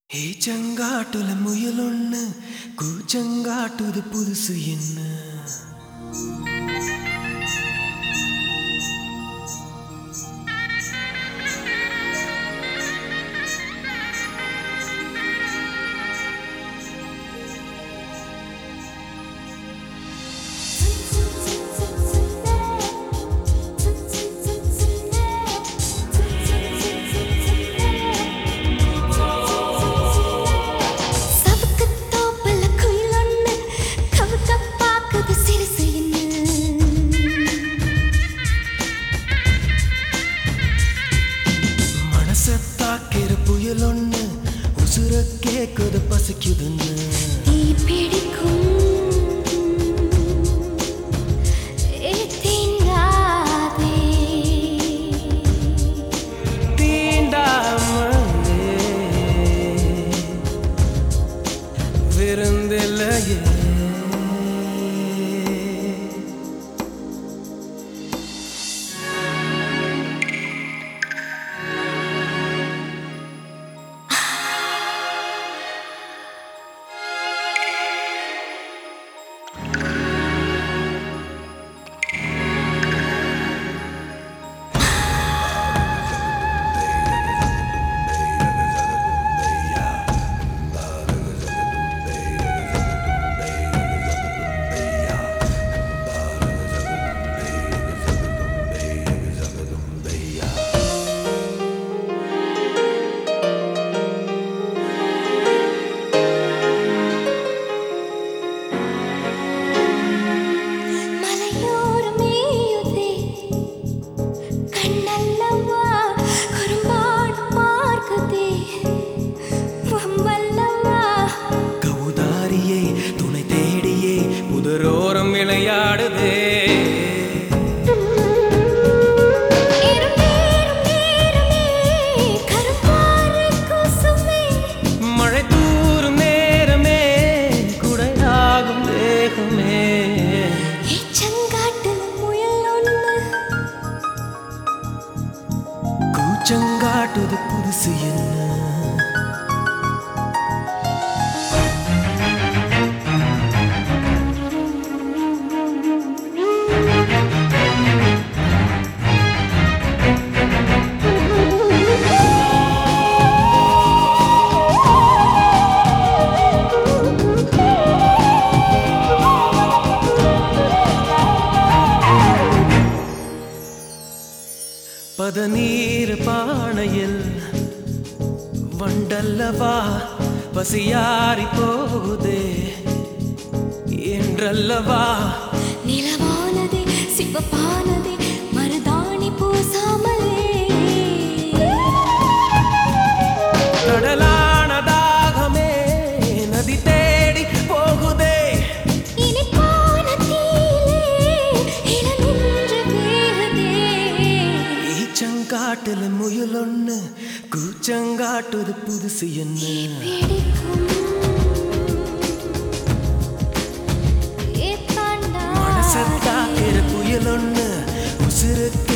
ஏச்சங்காட்டுல முயலொன்னு கூச்சங்காட்டுது புதுசு என்ன மனச தாக்கிற புயலொன்னு உசுர கேக்குது பசிக்குதுன்னு தீண்டாமலே விருந்தில்லையே கண்ணல்லவா குறும்பாடு பார்க்குதே வம்பல்லவா கவுதாரியே துணை தேடியே புதரோரம் விளையாடுதே இரும் நேரும் நேரமே கருப்பாறை குசுமே மழை தூரும் நேரமே குடையாகும் தேகமே ஏச்சங்காட்டுல முயல் ஒண்ணு கூச்சங்காட்டுது புதுசு என்ன பதநீர் பானையில் வண்டல்லவா பசியாரி போகுதே என்றல்லவா நிலவானதே சிவப்பானதே மருதாணி பூசாமலே கடலான தாகமே நதி தேடி போகுதே இனிப்பான தீயிலே இளநின்று வேகுதே ஈச்சங்காட்டுல முயலொன்னு கூச்சங்காட்டுது புதுசு என்ன பிடிக்கும் ஏத்தாண்டா மனசத்தாக்கிற புயலொன்னு உசுருக்கு